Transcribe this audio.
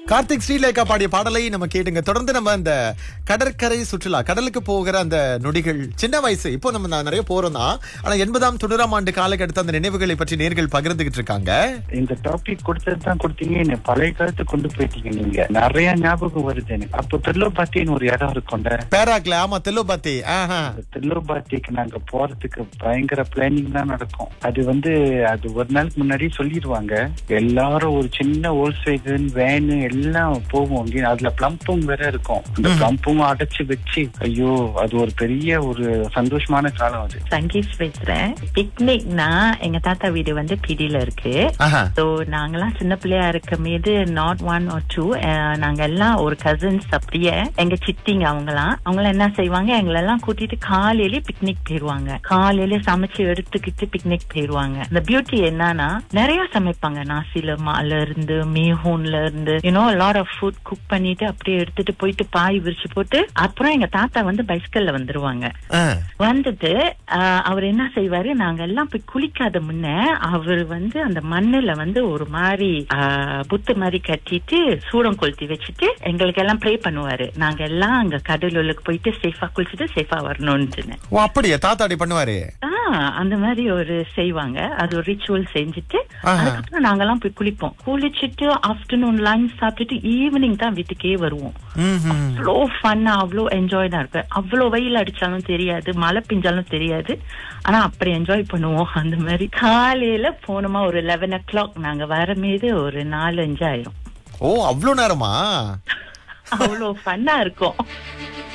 கார்த்திக் ஸ்ரீலேகா பாடிய பாடலை நம்ம கேட்டுங்க தொடர்ந்து நம்ம அந்த கடற்கரை சுற்றுலா கடலுக்கு போகிற அந்த நொடிகள் சின்ன வயசு இப்போ நம்ம நா- நிறைய போறோம் தான் ஆனா எண்பதாம் தொண்ணூறாம் ஆண்டு காலகட்டத்து அந்த நினைவுகளை பற்றி நேர்கள் பகிர்ந்துகிட்டு இருக்காங்க இந்த டாபிக் கொடுத்தது தான் கொடுத்தீங்க என்ன பழைய காலத்து கொண்டு போயிட்டீங்க நீங்க நிறைய ஞாபகம் வருது எனக்கு அப்போ தில்லோபாத்தின்னு ஒரு இடம் இருக்கும்ல பேராக்ல ஆமா தெல்லோ பாத்தி ஆஹா அந்த தில்லோபாத்திக்கு நாங்க போறதுக்கு பயங்கர பிளானிங் தான் நடக்கும் அது வந்து அது ஒரு நாளுக்கு முன்னாடி சொல்லிடுவாங்க எல்லாரும் ஒரு சின்ன ஓல்ஸ்வேகன் வேனு எல்லாம் போவோம் இங்க அதுல பிளம்பும் வேற இருக்கும் அந்த பிளம்பும் அடைச்சு வச்சு ஐயோ அது ஒரு பெரிய ஒரு சந்தோஷமான காலம் அது சங்கீஸ் பேசுறேன் பிக்னிக்னா எங்க தாத்தா வீடு வந்து பிடியில இருக்கு ஆஹா ஸோ நாங்கெல்லாம் சின்ன பிள்ளையா இருக்க மீது நாட் ஒன் ஆர் டூ நாங்க எல்லாம் ஒரு கசின்ஸ் அப்படியே எங்க சித்திங்க அவங்கலாம் அவங்களாம் என்ன செய்வாங்க எங்களை எல்லாம் கூட்டிட்டு காலையில பிக்னிக் போயிருவாங்க காலையில சமைச்சு எடுத்துக்கிட்டு பிக்னிக் போயிருவாங்க இந்த பியூட்டி என்னன்னா நிறைய சமைப்பாங்க நாசில மால இருந்து மீஹூன்ல இருந்து you know lot of food cook பண்ணிட்டு அப்படியே எடுத்துட்டு போயிட்டு பாய் விரிச்சு போட்டு அப்புறம் எங்க தாத்தா வந்து பைஸ்கல்ல வந்துருவாங்க ஆ. வந்துட்டு ஆஹ், அவர் என்ன செய்வாரு நாங்க எல்லாம் போய் குளிக்காத முன்ன அவர் வந்து அந்த மண்ணுல வந்து ஒரு மாதிரி ஆஹ், புத்து மாதிரி கட்டிட்டு சூடம் கொளுத்தி வச்சுட்டு எங்களுக்கு எல்லாம் ப்ரே பண்ணுவாரு நாங்க எல்லாம் அங்க கடலுக்கு போயிட்டு சேஃபா குளிச்சுட்டு சேஃபா வரணும்னு ஓ அப்படியா தாத்தாடி பண்ணுவாரு ஆஹ் அந்த மாதிரி ஒரு செய்வாங்க அது ஒரு ரிச்சுவல் செஞ்சுட்டு ஆஹா. அதுக்கப்புறம் நாங்கெல்லாம் போய் குளிப்போம் குளிச்சுட்டு ஆஃப்டர்நூன் லஞ்ச் சாப்பிட்டுட்டு ஈவினிங் தான் வீட்டுக்கே வருவோம் ம்ஹும். அவ்வளோ ஃபன்னா அவ்வளோ என்ஜாய் தான் இருக்கு அவ்வளோ வெயில் அடிச்சாலும் தெரியாது மழை பெஞ்சாலும் தெரியாது ஆனா அப்படி என்ஜாய் பண்ணுவோம் அந்த மாதிரி காலையில போனோமா ஒரு லெவன் ஓ கிளாக் நாங்க வர மீது ஒரு நாலு அஞ்சு ஆயிரும் ஓ அவ்வளவு நேரமா அவ்வளோ ஃபன்னா இருக்கும்